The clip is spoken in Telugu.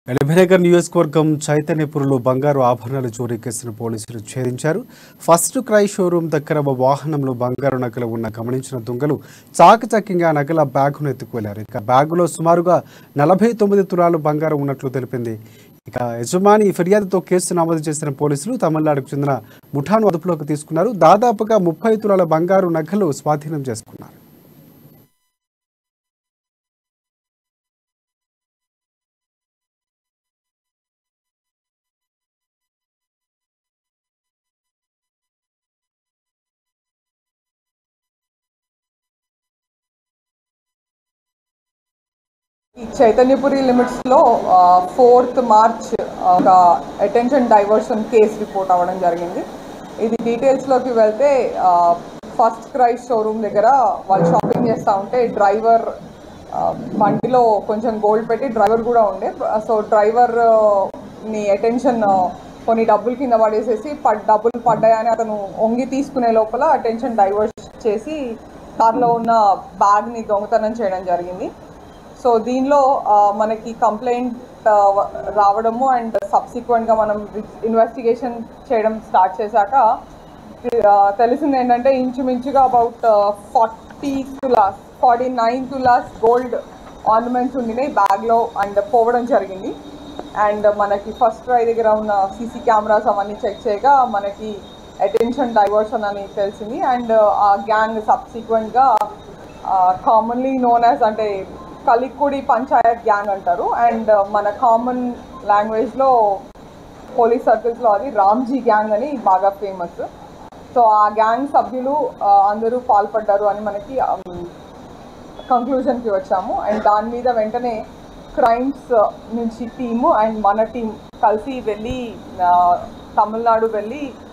ఎడమినగర్ నియోజకవర్గం చైతన్యపురంలో బంగారు ఆభరణాలు చోరీ కేసును పోలీసులు ఛేదించారు ఫస్ట్ క్రై షోరూం దగ్గర ఓ వాహనంలో బంగారు నగలు ఉన్న గమనించిన దొంగలు చాకచక్యంగా నగల బ్యాగును ఎత్తుకువెళ్లారు ఇక బ్యాగులో సుమారుగా నలభై తొమ్మిది తులాలు బంగారం ఉన్నట్లు తెలిపింది ఇక యజమాని ఫిర్యాదుతో కేసు నమోదు చేసిన పోలీసులు తమిళనాడుకు చెందిన ముఠాను అదుపులోకి తీసుకున్నారు దాదాపుగా ముప్పై తులాల బంగారు నగలు స్వాధీనం చేసుకున్నారు ఈ చైతన్యపురి లిమిట్స్లో ఫోర్త్ మార్చ్ ఒక అటెన్షన్ డైవర్షన్ కేసు రిపోర్ట్ అవ్వడం జరిగింది ఇది డీటెయిల్స్లోకి వెళ్తే ఫస్ట్ క్రై షోరూమ్ దగ్గర వాళ్ళు షాపింగ్ చేస్తూ ఉంటే డ్రైవర్ బండిలో కొంచెం గోల్డ్ పెట్టి డ్రైవర్ కూడా ఉండే సో డ్రైవర్ ని అటెన్షన్ కొన్ని డబ్బులు కింద పడేసేసి పడ్ డబ్బులు పడ్డాయని అతను వంగి తీసుకునే లోపల అటెన్షన్ డైవర్ట్ చేసి కార్లో ఉన్న బ్యాగ్ని దొంగతనం చేయడం జరిగింది సో దీనిలో ఆ, మనకి కంప్లైంట్ రావడము అండ్ సబ్సిక్వెంట్గా మనం ఇన్వెస్టిగేషన్ చేయడం స్టార్ట్ చేశాక ఆ, తెలిసింది ఏంటంటే ఇంచుమించుగా about forty tolas forty nine tolas gold ornaments ఉండినాయి బ్యాగ్లో అండ్ పోవడం జరిగింది అండ్ మనకి ఫస్ట్ ట్రై దగ్గర ఉన్న సీసీ కెమెరాస్ అవన్నీ చెక్ చేయగా మనకి అటెన్షన్ డైవర్షన్ అని తెలిసింది అండ్ ఆ గ్యాంగ్ సబ్సిక్వెంట్గా కామన్లీ నోన్ యాజ్ అంటే కలిక్కుడి పంచాయత్ గ్యాంగ్ అంటారు అండ్ మన కామన్ లాంగ్వేజ్లో పోలీస్ సర్కిల్స్లో అది రామ్జీ గ్యాంగ్ అని బాగా ఫేమస్ సో ఆ గ్యాంగ్ సభ్యులు ఆ, అందరూ పాల్పడ్డారు అని మనకి కంక్లూజన్కి వచ్చాము అండ్ దాని మీద వెంటనే క్రైమ్స్ నుంచి టీము అండ్ మన టీం కలిసి వెళ్ళి ఆ, తమిళనాడు వెళ్ళి